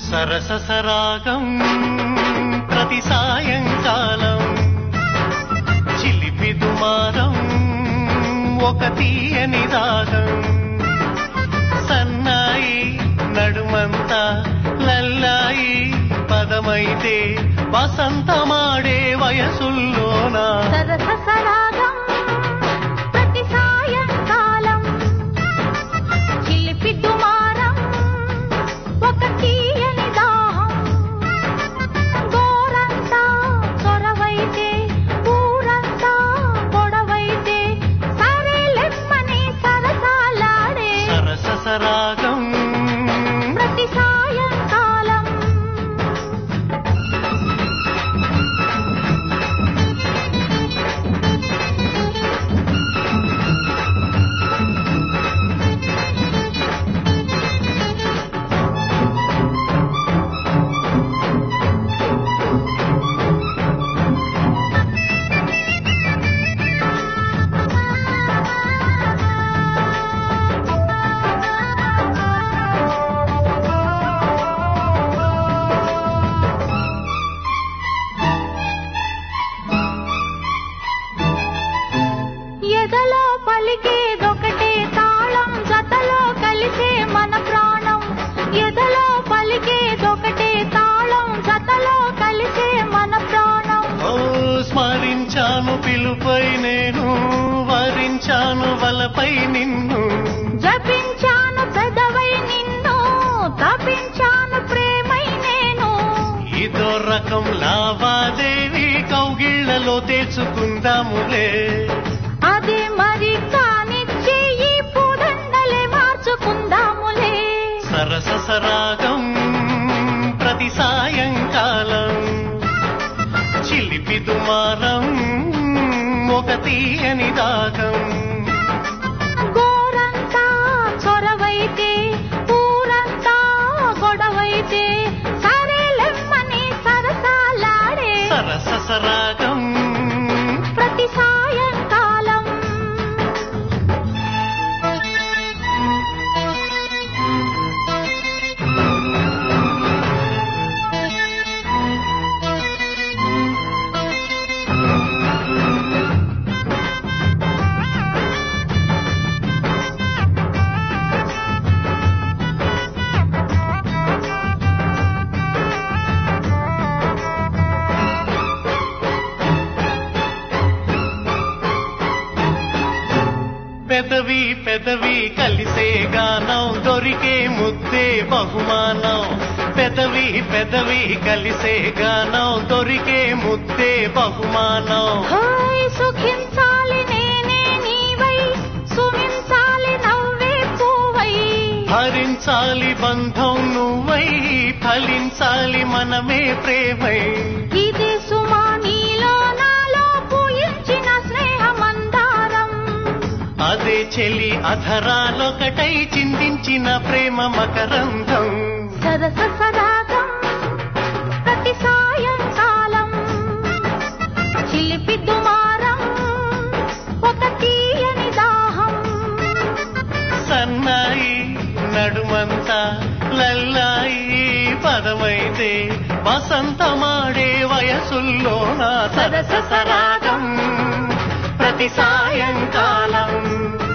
సరస సరాగం ప్రతి సాయంకాలం చిలిపి దుమారం ఒక తీయని రాగం సన్నాయి నడుమంతా లల్లాయి పదమైతే వసంతమాడే వయసుల్లోనా సరస సరాగం ప్రతి సాయంకాలం చిలిపి దుమారం ఒక తీయని దాహం గోరంతా చొరవైతే ఊరంతా గొడవైతే సరే లెమ్మని సరసాలాడే సరస సరాగం ప్రతి సాయంకాలం ఎదలో పలికేదొకటే తాళం జతలో కలిసే మన ప్రాణం ఎదలో పలికేదొకటే తాళం జతలో కలిసే మన ప్రాణం ఓ స్మరించాను పిలుపై నేను వరించాను వలపై నిన్ను జపించాను పెదవై నిన్ను తపించాను ప్రేమై నేను ఇదో రకం లావాదేవి కౌగిళ్లలో తెచ్చుకుందాములే అదే మరి కానిచ్చి ఈ పూదండలే మార్చుకుందాములే సరస సరాగం ప్రతి సాయంకాలం చిలిపి దుమారం ఒక తీయని దాగం గోరంతా చొరవైతే ఊరంతా గొడవైతే సరే లెమ్మని సరసాలాడే సరస సరాగం ప్రతి సాయంకాలం పెదవి పెదవి కలిసే గానం దొరికే ముద్దే బహుమానం పెదవి పెదవి కలిసే గానం దొరికే ముద్దే బహుమానం హాయ్ సుఖించాలి నేనే నీవై సుమించాలి నవ్వే పూవై భరించాలి బంధం నువ్వై ఫలించాలి మనమే ప్రేమై ఇదే సుమా నీలో నాలో పూయించిన స్నేహమందారం అదే చెలి అధరాలొకటై చిందించిన ప్రేమ మకరంధం సరస సరాగం ప్రతి సాయంకాలం చిలిపి దుమారం ఒక తీయని దాహం సన్నాయి నడుమంతా లల్లాయి పదమైతే వసంతమాడే వయసుల్లోన సరస సరాగం ప్రతి సాయంకాలం